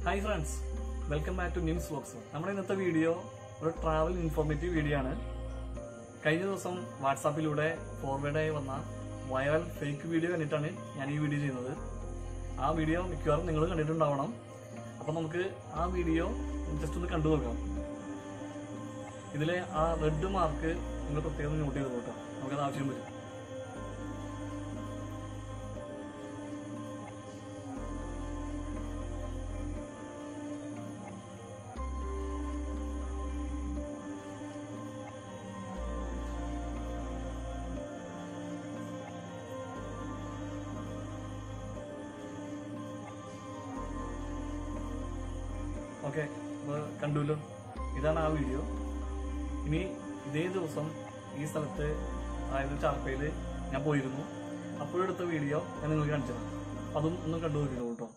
hi friends welcome back to Nims vlogs നമ്മുടെ ഇന്നത്തെ video ഒരു ട്രാവൽ ഇൻഫോർമേറ്റീവ് വീഡിയോ ആണ് കഴിഞ്ഞ ദിവസം വാട്സാപ്പിലൂടെ ഫോർവേഡായി വന്ന വൈറൽ ഫേക്ക് വീഡിയോ കണ്ടിട്ടാണ് ഞാൻ ഈ വീഡിയോ ചെയ്യുന്നത് ആ വീഡിയോ മിക്കവാറും നിങ്ങൾ കണ്ടിട്ടുണ്ടാവണം അപ്പം നമുക്ക് ആ വീഡിയോ ജസ്റ്റ് ഒന്ന് കണ്ടു നോക്കാം ഇതിലെ ആ റെഡ് മാർക്ക് നിങ്ങൾ പ്രത്യേകം നോട്ട് ചെയ്ത് പോട്ടോ നമുക്കത് ആവശ്യം വരും ഓക്കെ അപ്പോൾ കണ്ടുല്ലോ ഇതാണ് ആ വീഡിയോ ഇനി ഇതേ ദിവസം ഈ സ്ഥലത്ത് അതായത് ചാർപ്പയിൽ ഞാൻ പോയിരുന്നു അപ്പോഴെടുത്ത വീഡിയോ ഞാൻ നിങ്ങൾക്ക് കാണിച്ചു തരാം അപ്പം അതും ഒന്ന് കണ്ടു നോക്കിക്കോ കേട്ടോ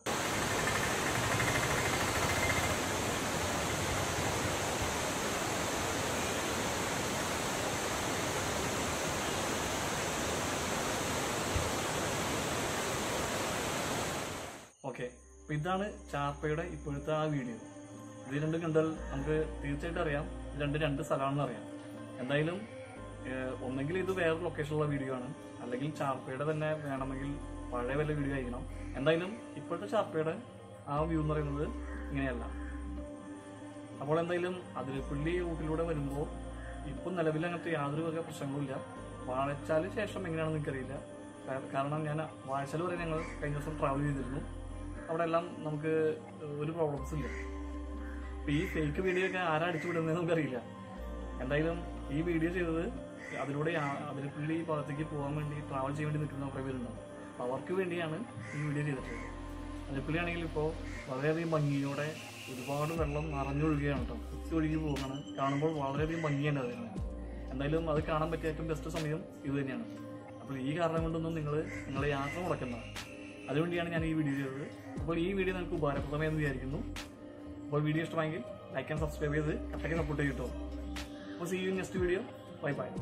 ഓക്കെ അപ്പൊ ഇതാണ് ചാപ്പയുടെ ഇപ്പോഴത്തെ ആ വീഡിയോ ഇത് രണ്ടും കണ്ടാൽ നമുക്ക് തീർച്ചയായിട്ടും അറിയാം ഇത് രണ്ട് രണ്ട് സ്ഥലമാണെന്ന് അറിയാം എന്തായാലും ഏഹ്, ഒന്നെങ്കിൽ ഇത് വേറെ ലൊക്കേഷനുള്ള വീഡിയോ ആണ് അല്ലെങ്കിൽ ചാപ്പയുടെ തന്നെ വേണമെങ്കിൽ പഴയ വല്ല വീഡിയോ ആയിരിക്കണം എന്തായാലും ഇപ്പോഴത്തെ ചാപ്പയുടെ ആ വ്യൂ എന്ന് പറയുന്നത് ഇങ്ങനെയല്ല അപ്പോൾ എന്തായാലും അതിരപ്പള്ളി റൂട്ടിലൂടെ വരുമ്പോൾ ഇപ്പം നിലവിൽ അങ്ങനത്തെ യാതൊരു വക പ്രശ്നങ്ങളുമില്ല വാഴച്ചാല് ശേഷം എങ്ങനെയാണെന്ന് എനിക്കറിയില്ല കാ- കാരണം ഞാൻ വാഴച്ചാൽ വരെ ഞങ്ങൾ കഴിഞ്ഞ ദിവസം ട്രാവൽ ചെയ്തിരുന്നു അവിടെ എല്ലാം നമുക്ക് ഒരു പ്രോബ്ലംസ് ഇല്ല ഇപ്പൊ ഈ ഫേക്ക് വീഡിയോ ഒക്കെ ആരാ അടിച്ചു വിടുന്നത് നമുക്കറിയില്ല എന്തായാലും ഈ വീഡിയോ ചെയ്തത് അതിലൂടെ ആ- അതിരപ്പള്ളി ഭാഗത്തേക്ക് പോകാൻ വേണ്ടി ട്രാവൽ ചെയ്യാൻ വേണ്ടി നിൽക്കുന്ന കുറേ പേരുണ്ടാവും അപ്പൊ അവർക്ക് വേണ്ടിയാണ് ഈ വീഡിയോ ചെയ്തിട്ടുള്ളത് അതിരപ്പള്ളി ആണെങ്കിൽ ഇപ്പോൾ വളരെയധികം ഭംഗിയോടെ ഒരുപാട് വെള്ളം നിറഞ്ഞൊഴുകുകയാണ് കേട്ടോ കുത്തി ഒഴുകി പോകുകയാണ് കാണുമ്പോൾ വളരെയധികം ഭംഗിയാണ് അതിന് എന്തായാലും അത് കാണാൻ പറ്റിയ ഏറ്റവും ബെസ്റ്റ് സമയം ഇത് തന്നെയാണ് അപ്പോൾ ഈ കാരണം കൊണ്ടൊന്നും നിങ്ങൾ നിങ്ങളെ യാത്ര മുടക്കുന്ന അതുവേണ്ടിയാണ് ഞാൻ ഈ വീഡിയോ ചെയ്തത് അപ്പോൾ ഈ വീഡിയോ നിങ്ങൾക്ക് ഉപകാരപ്രദമായെന്ന് വിചാരിക്കുന്നു അപ്പോൾ വീഡിയോ ഇഷ്ടമായെങ്കിൽ ലൈക്ക് ആൻഡ് സബ്സ്ക്രൈബ് ചെയ്ത് കട്ടയ്ക്ക് സപ്പോർട്ട് ചെയ്തിട്ടോ അപ്പോൾ see you next video bye by